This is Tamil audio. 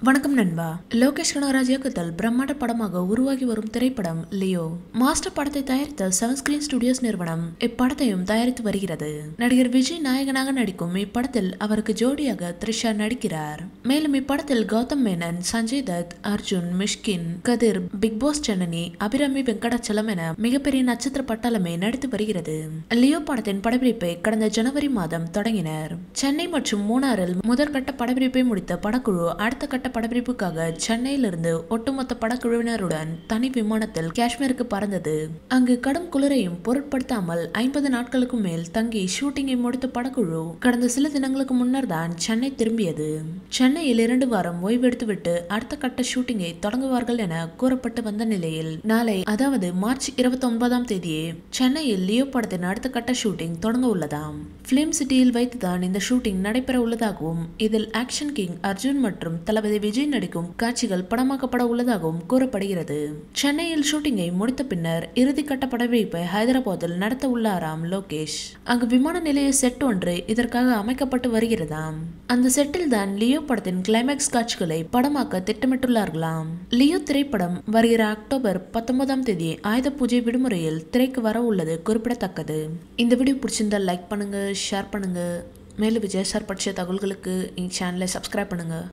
வணக்கம் நண்பா லோகேஷ் கனகராஜ் இயக்கத்தில் பிரம்மாண்ட படமாக உருவாகி வரும் திரைப்படம் லியோ மாஸ்டர் படத்தை தயாரித்த செவன் ஸ்கிரீன் ஸ்டுடியோஸ் நிறுவனம் இப்படத்தையும் தயாரித்து வருகிறது நடிகர் விஜய் நாயகனாக நடிக்கும் இப்படத்தில் அவருக்கு ஜோடியாக த்ரிஷா நடிக்கிறார் மேலும் இப்படத்தில் கௌதம் மேனன் சஞ்சய் தத் அர்ஜுன் மிஷ்கின் கதிர் பிக் பாஸ் சென்னனி அபிராமி வெங்கடாச்சலம் என மிகப்பெரிய நட்சத்திர பட்டாளமே நடித்து வருகிறது லியோ படத்தின் படப்பிடிப்பை கடந்த ஜனவரி மாதம் தொடங்கினர் சென்னை மற்றும் மூணாறில் முதற்கட்ட படப்பிடிப்பை முடித்த படக்குழு அடுத்த கட்ட படப்பிடிப்புக்காக சென்னையிலிருந்து ஒட்டுமொத்த படக்குழுவினருடன் தனி விமானத்தில் காஷ்மீருக்கு பறந்தது அங்கு கடும் குளிரையும் பொருட்படுத்தாமல் ஐம்பது நாட்களுக்கு மேல் தங்கி ஷூட்டிங்கை முடித்த படக்குழு கடந்த சில தினங்களுக்கு முன்னர் தான் சென்னை திரும்பியது சென்னையில் இரண்டு வாரம் ஓய்வெடுத்துவிட்டு அடுத்த கட்ட ஷூட்டிங்கை தொடங்குவார்கள் என கூறப்பட்டு வந்த நிலையில் நாளை அதாவது மார்ச் இருபத்தி ஒன்பதாம் தேதியே சென்னையில் லியோ படத்தின் அடுத்த கட்ட ஷூட்டிங் தொடங்க உள்ளதாம் பிலிம் சிட்டியில் வைத்துதான் இந்த ஷூட்டிங் நடைபெற உள்ளதாகவும் இதில் ஆக்ஷன் கிங் அர்ஜுன் மற்றும் தளபதி விஜய் நடிக்கும் காட்சிகள் படமாக்கப்பட உள்ளதாகவும் கூறப்படுகிறது சென்னையில் ஷூட்டிங்கை முடித்த பின்னர் இறுதிக்கட்ட படப்பிடிப்பை ஹைதராபாத்தில் நடத்த உள்ளாராம் லோகேஷ் அங்கு விமான நிலைய செட் ஒன்று இதற்காக அமைக்கப்பட்டு வருகிறதாம் அந்த செட்டில் தான் லியோ படத்தின் கிளைமேக்ஸ் காட்சிகளை படமாக்க திட்டமிட்டுள்ளார்களாம் லியோ திரைப்படம் வருகிற அக்டோபர் பத்தொன்பதாம் தேதி ஆயுத பூஜை விடுமுறையில் திரைக்கு வர உள்ளது குறிப்பிடத்தக்கது இந்த வீடியோ பிடிச்சிருந்தா லைக் பண்ணுங்க ஷேர் பண்ணுங்க மேலும் விஜய் சார் படித்த தகவல்களுக்கு எங்கள் சேனலை சப்ஸ்கிரைப் பண்ணுங்க